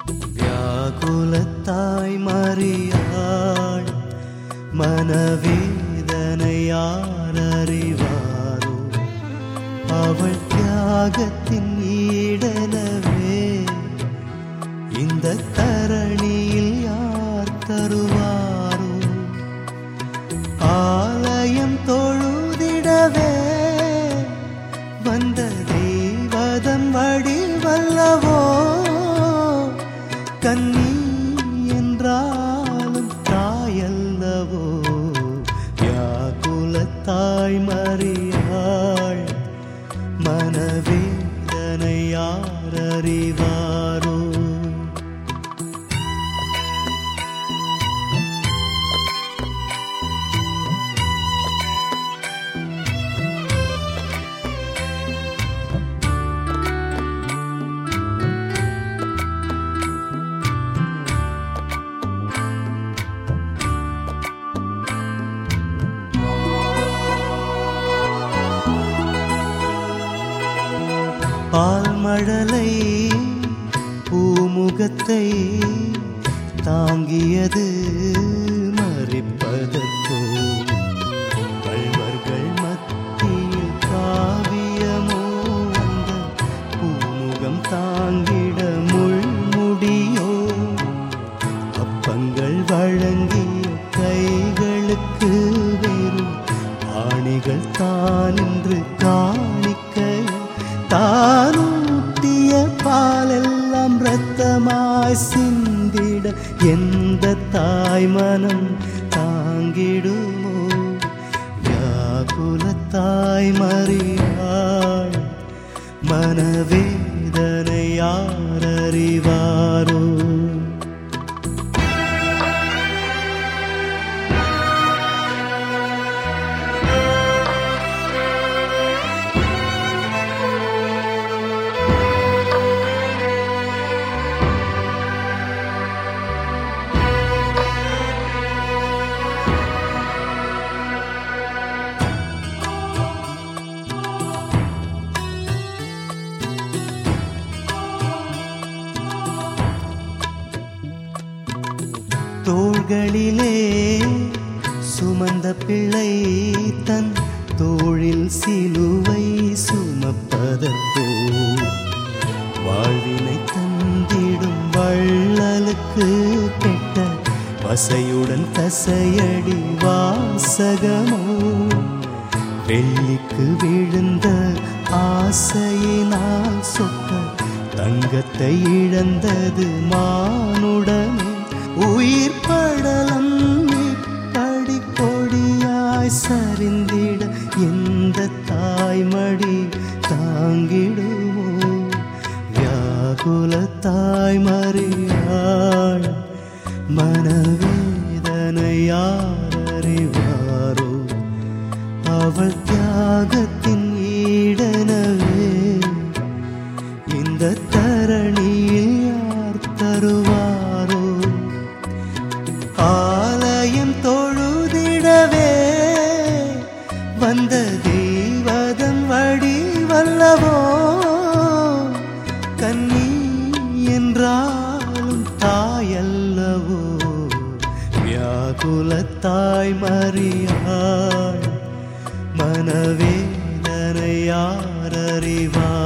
வியாகுலத்தாய் மறியாள் மனவேதனை யார் அறிவாரோ அவள் தியாகத்தின் ஈடனவே இந்த தரணியில் யார் தருவாரோ ஆலயம் தொழுதிடவே வந்த தெய்வதன் வடிவல்லவோ கண்ணி என்றாலும் தாயல்லவோ வியாகுலத்தாய் மறியாள் மனவேதனை யார் அறிவாரோ பால்மழலை பூமுகத்தை தாங்கியது மறிப்பதற்கோ கள்வர்கள் மத்தியில் காவியமோ அந்த பூமுகம் தாங்கிட முள்முடியோ அப்பங்கள் வழங்கிய கைகளுக்கு வெறும் ஆணிகள் தான் என்று காணிக்க தானூட்டிய பாலெல்லாம் இரத்தமாய் சிந்திட எந்த தாய் மனம் தாங்கிடுமோ வியாகுல தாய் மறியாள் மனவேதனை யார் அறிவாரோ தோள்களிலே சுமந்த பிள்ளை தன் தோளில் சிலுவை சுமப்பதற்கோ வாழ்வினை தந்திடும் வள்ளலுக்கு கெட்ட பசையுடன் தசையடி வாசகமோ வெள்ளிக்கு விழுந்த ஆசையினால் சொட்ட தங்கத்தை இழந்தது மானுடமே உயிர் படலம் இப்படி கொடியாய் சரிந்திட எந்த தாய்மடி தாங்கிடுமோ வியாகுல தாய்மறியாள் மனவேதனை யார் அறிவாரோ அவள் தியாகத்தின் ஈடனவே இந்த தரணியில் யார் தருவாரோ ஆலயம் தொழுதிடவே வந்த தெய்வதன் வடிவல்லவோ கண்ணி என்றாலும் தாயல்லவோ வியாகுலத்தாய் மறியாள் மனவேதனை யார் அறிவார்